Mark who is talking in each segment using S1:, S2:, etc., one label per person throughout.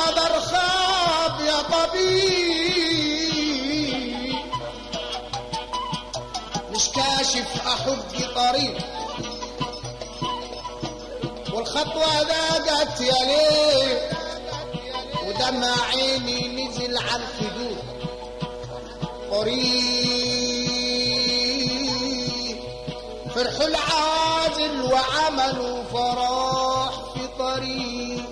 S1: القدر خاب يا طبيب مش كاشف أحج طريق والخطوة ضاقت يا ليه ودمع عيني نزل على الخدود قريب فرحوا العازل وعملوا فرح في طريق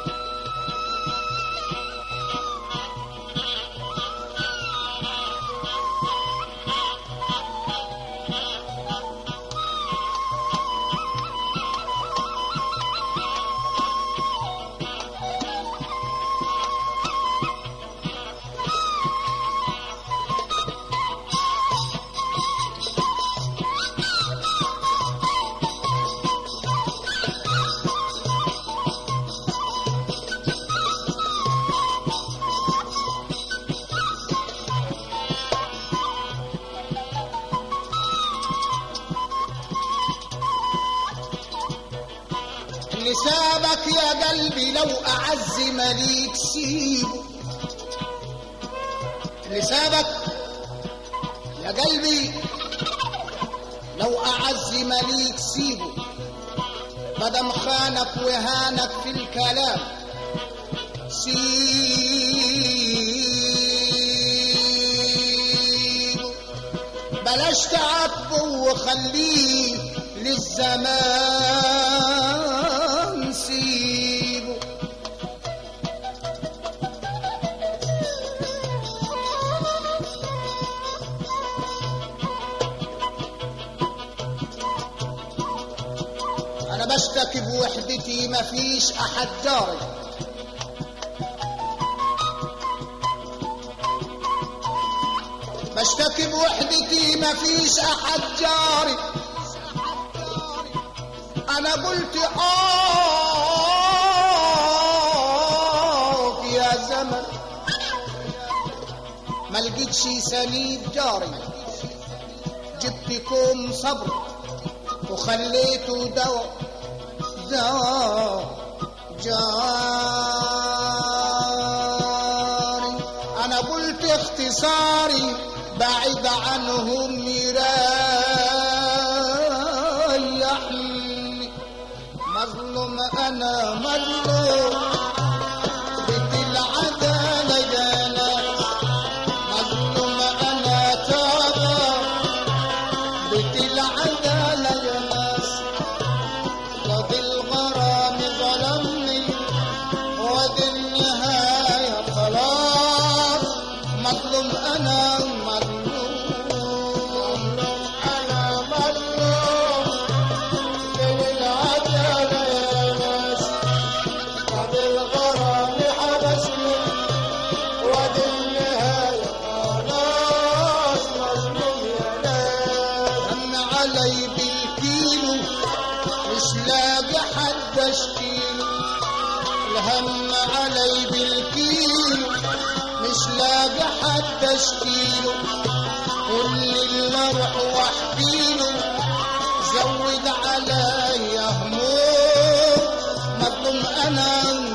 S1: اللي سابك يا قلبي لو أعز مليك سيبه اللي سابك يا قلبي لو أعز مليك سيبه مدام خانك وهانك في الكلام سيبه بلاش تعاتبه وخليه للزمان سيبه انا بشتكي بوحدتي مفيش احد جاري بشتكي بوحدتي مفيش احد جاري انا قلت اه يا زمن ما لقيتش سنيد جاري جبتكم صبر وخليته دواء دواء جاري انا قلت اختصاري بعيد عنهم يريحني مظلوم انا مظلوم بدي العدالة جانا مظلوم انا تابا بدي العدالة يا ناس قاضي الغرام ظلمني ودي النهاية خلاص مظلوم انا مظلوم انا مظلوم للعدالة يا ناس قاضي الغرام حبسني ودي النهاية خلاص مظلوم يا ناس هم علي بالكيلو مش لاقي حد اشكيله الهم علي بالكيلو مش لاقي حد اشكيله كل اللي اروح واحكيله زود علي هموم مظلوم انا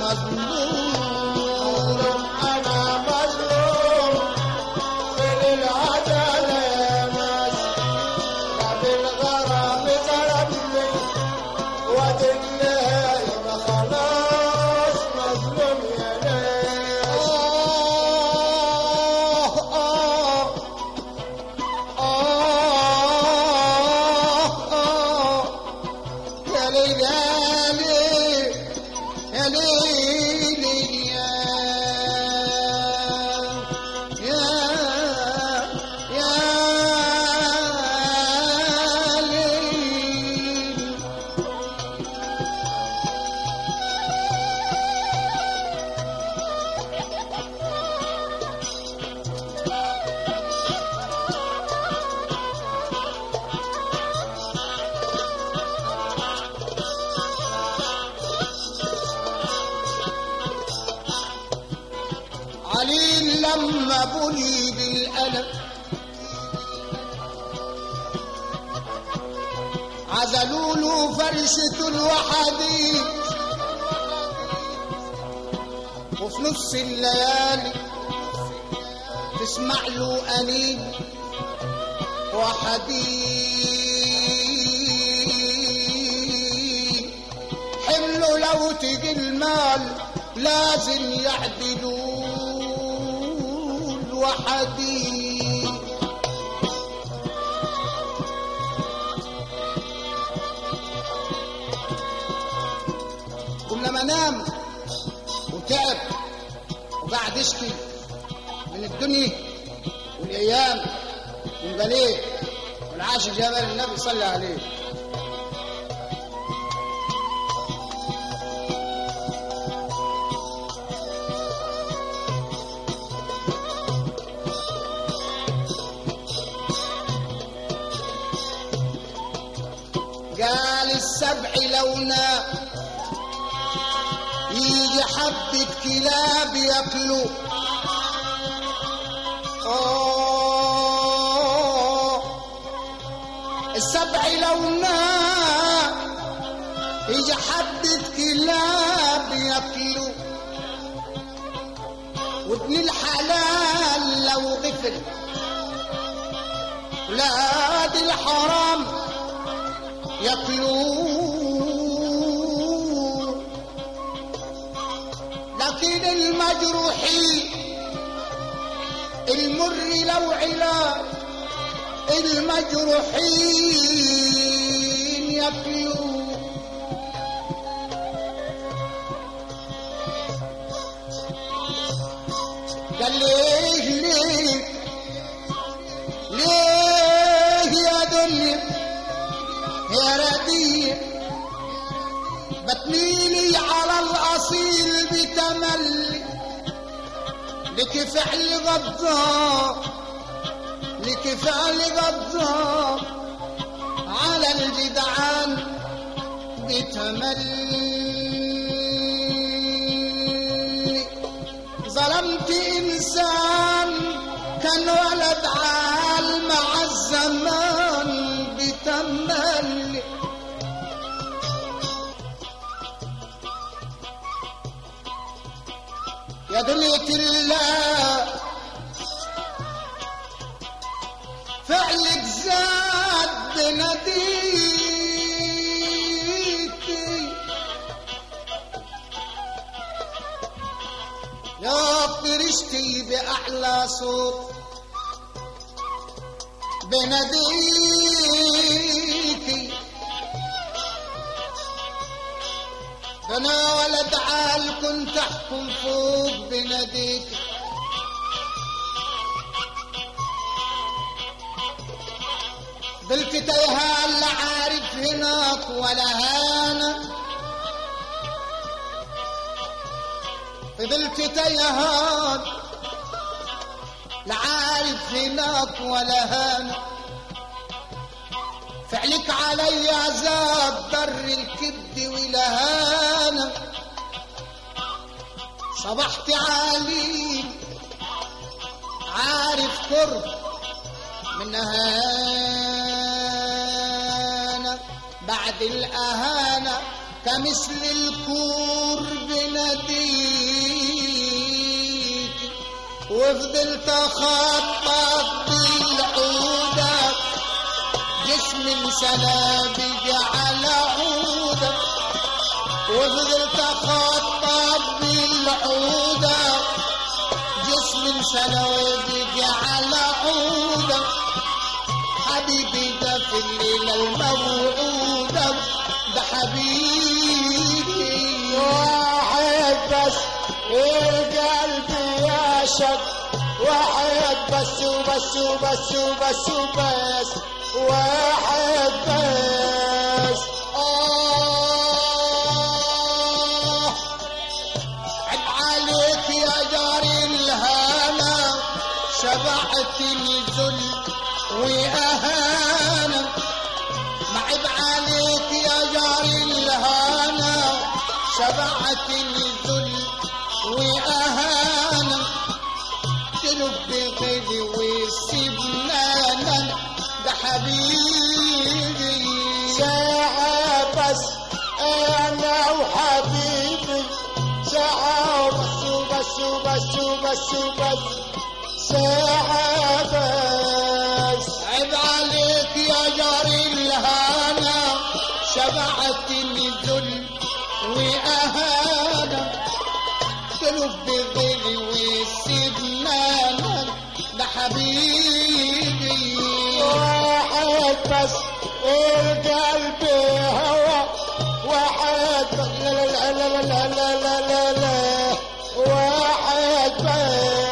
S1: مظلوم انا مظلوم فين العدالة يا ناس بعد الغرام ظلمني وادي النهاية ما خلاص مظلوم يا ناس آه آه آه آه يا ليل يا ليل يا ليل يا يا يا ليل علي لما بني بالألم عزلوا له فرشة الوحدين وفي نص الليالي تسمع له أنين وحديد حمله لو تجي المال لازم يعدلوا وحديد قم لما نام وتعب وقعد يشكي من الدنيا والايام والبليه والعاش جبل النبي صلى عليه قال السبع لونا يجي حبة كلاب ياكلوا آه السبع لونا يجي حبة كلاب ياكلوا وابن الحلال لو غفل ولاد الحرام ياكلوا لكن المجروحين المر لو علاج المجروحين ياكلوا قال ليه ليه ليه يا دنيا يا ردية بتميلي على الأصيل بتملي لك فعل غدار لك فعل غدار على الجدعان بتملي ظلمت إنسان كان ولد عال مع الزمان بتملي يا دنيا الله فعلك زاد بناديكي يا فرشتي بأعلى صوت بناديكي انا ولد عال كنت احكم فوق بناديك قلت تيهان لا عارف هناك ولا هانا فضلت تيهان لا عارف هناك ولا هانا فعلك علي عذاب ضر الكبد ولهانا صبحت علي عارف قرب من أهانة بعد الأهانة كمثل الكور بناديك وفضلت أخطط بالعودة جسم سلابي على عودة وفضلت أخطط بالعودة جسم سلابي على عودة حبيبي ده في الليلة الموعودة ده حبيبي
S2: واحد بس القلب يعشق واحد بس وبس وبس وبس وبس واحد بس
S1: آه عب عليك يا جاري الهنا شبعت الذل وأهانا معب عليك يا جاري الهنا شبعت الذل وأهانا تلب غلي وسبنانا ده حبيبي
S2: ساعة بس أنا وحبيبي ساعة وبس وبس وبس وبس وبس وبس ساعة بس
S1: عيب عليك يا جاري الهنا شبعتني ذل وأهانة تلف بغلي وسيبنا ده حبيبي
S2: واحد بس القلب هوى واحد بس لا لا لا لا لا لا لا لا لا واحد بس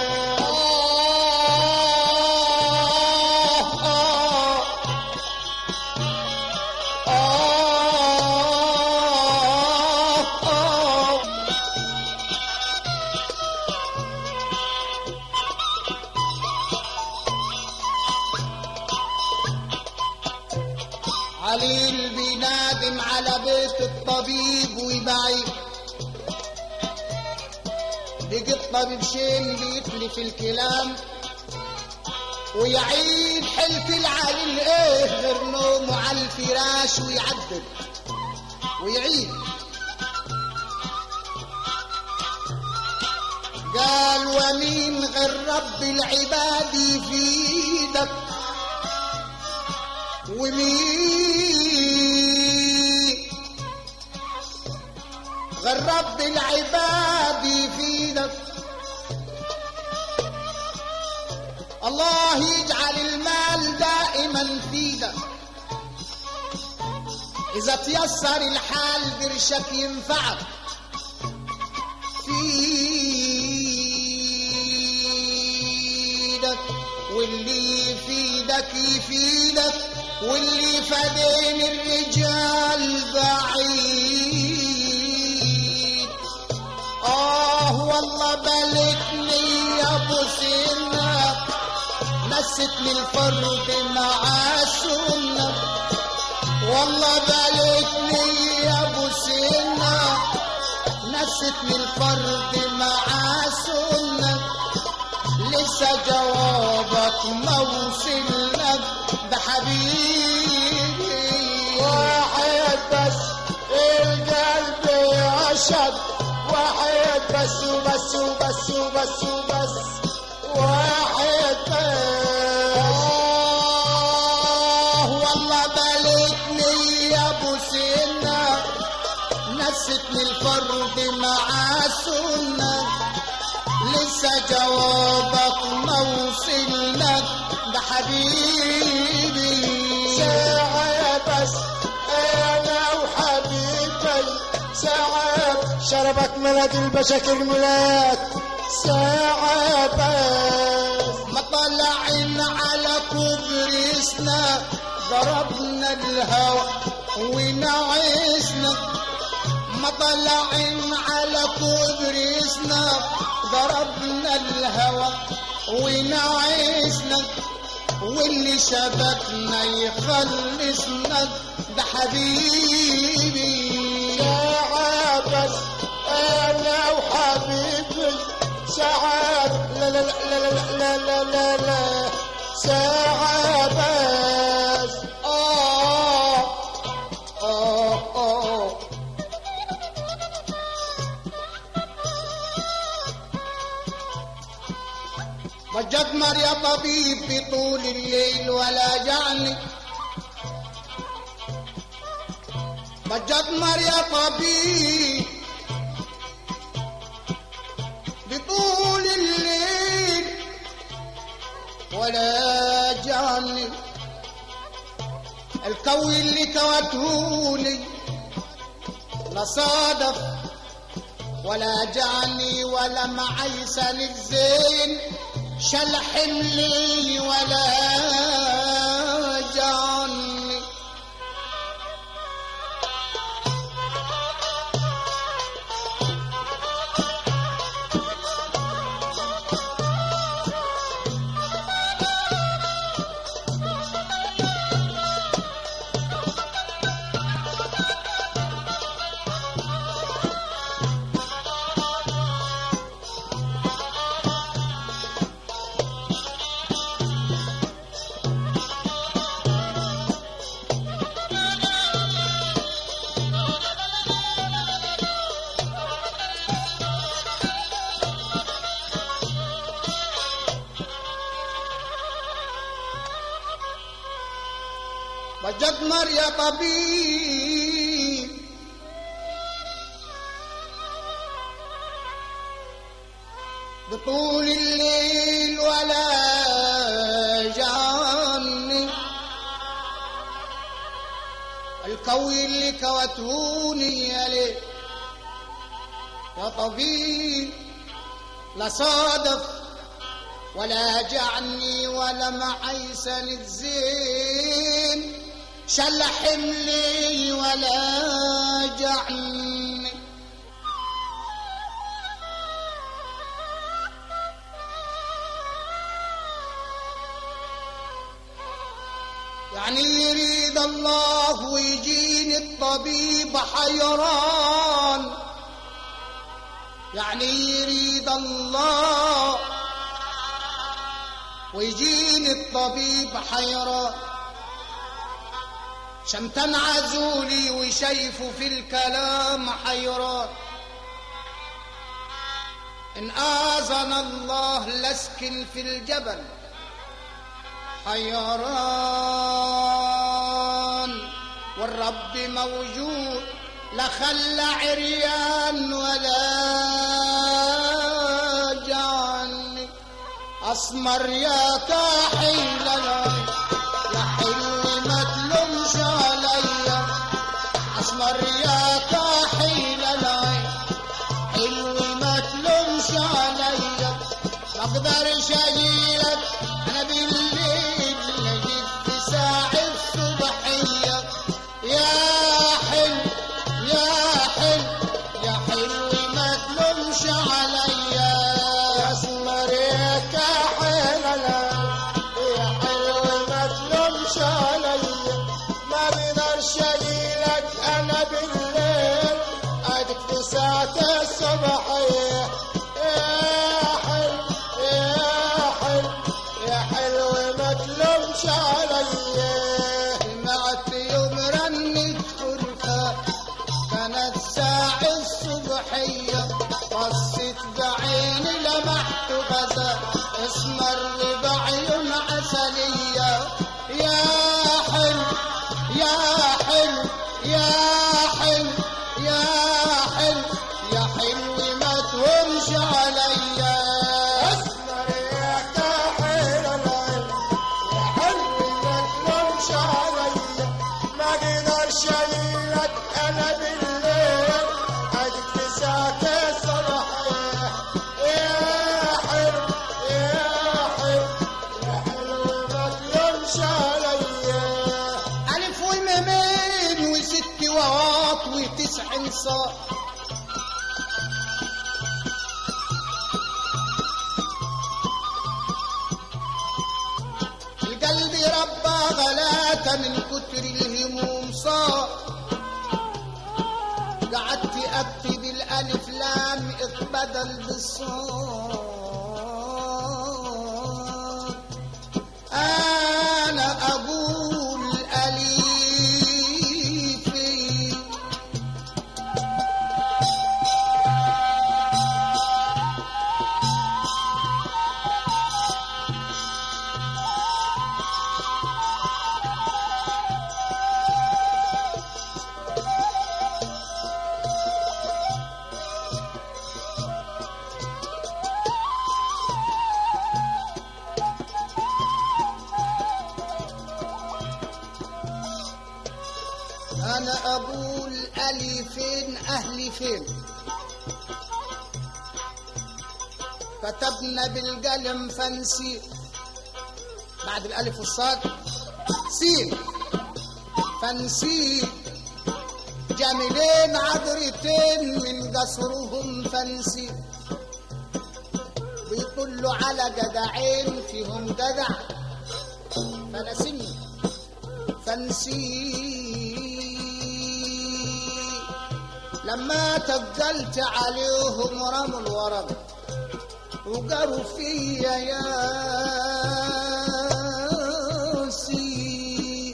S1: عليل بينادم على بيت الطبيب ويبعي بيجي الطبيب شين بيتلف الكلام ويعيد حلف العليل ايه غير نومه على الفراش ويعدل ويعيد قال ومين غير رب العباد يفيدك ومين غير رب العباد يفيدك الله يجعل المال دائما في ايدك اذا تيسر الحال برشك ينفعك في ايدك واللي يفيدك يفيدك واللي فدين الرجال بعيد آه والله بلتني يا أبو سنة نستني الفرد مع السنة والله بلتني يا أبو سنة نستني الفرد مع السنة لسه جوابك ما وصلك ده حبيبي
S2: واحد بس القلب عشق واحد بس وبس وبس وبس وبس واحد بس
S1: آه والله بلتني يا ابو سنة نستني الفرد مع السنة لسه جوابك ما وصلك ده حبيبي
S2: ساعة بس أنا وحبيبي ساعة شربك ملك البشك الملاك ساعة بس
S1: مطلعين على كبرسنا ضربنا الهوى ونعسنا مطلعين على كبرسنا ضربنا الهوى ونعسنا واللي شبكنا يخلصنا ده حبيبي
S2: ساعة بس أنا وحبيبي ساعة لا لا لا لا لا لا لا لا ساعة بس
S1: آه آه آه وجدمر يا طبيب بطول الليل ولا جعني وجدمر يا طبيب بطول الليل ولا جعني الكوي اللي كوتهولي لا صادف ولا جاني ولا معيسن الزين شل حملي ولا جاني تضمر يا طبيب بطول الليل ولا جاني الكوي اللي كوتهوني يا ليل يا طبيب لا صادف ولا جعني ولا معي سند زين شل حملي ولا جعني يعني يريد الله ويجيني الطبيب حيران يعني يريد الله ويجيني الطبيب حيران شمتان عزولي وشايفه في الكلام حيران إن آذن الله لسكن في الجبل حيران والرب موجود لخلى عريان ولا جعني أسمر يا كاحل العين يا حلو ما تلومش عليا أسمر يا كاحل العين حلو ما تلومش عليا ما اقدرش اجيلك انا بالليل لقيت في ساعة الصبحية يا حلو يا حلو يا حلو ما تلومش عليا
S2: يا اسمريك حللا يا حلو ما تلومش عليا ما بقدرش اجيلك انا بالليل اديك في ساعة الصبحية يا حلو يا حلو يا حلو ما تلومش عليا
S1: سمعت يوم رنت خلفة كانت ساعة الصبحية بصيت بعيني لمحت غدا اسمر بعيون عسلية يا حلو يا حلو يا حلو يا حلو يا حلو ما تهونش عليا
S2: اسمريك حللا يا حلو ما تلومش عليا ما اقدرش اجيلك انا بالليل اديك في ساعة الصبحية يا حلو يا حلو يا حلو ما تلومش عليا
S1: ألف وميمين وست وواط وتسع صار القلب ربى غلاة من كتر الهموم صار قعدت أبكي بالألف لام اتبدل بالصاد أنا أقول أليفي أنا أقول أليفين أهلي فين كتبنا بالقلم فنسي بعد الألف والصاد سين فنسي جميلين عذرتين من قصرهم فنسي بيطلوا على جدعين فيهم جدع فنسني فنسي لما تقلت عليهم رموا الورق وقروا فيا يا سي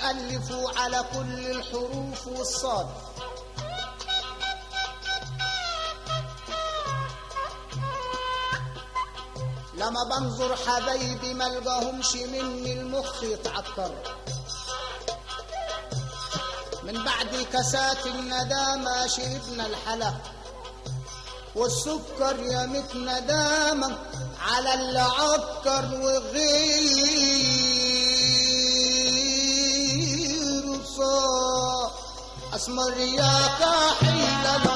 S1: ألفوا على كل الحروف والصاد لما بنظر حبايبي ما القاهمش مني المخ يتعكر من بعد كاسات الندامة شربنا الحلا والسكر يا مت ندامة على اللي عكر وغير صار اسمر يا كحيل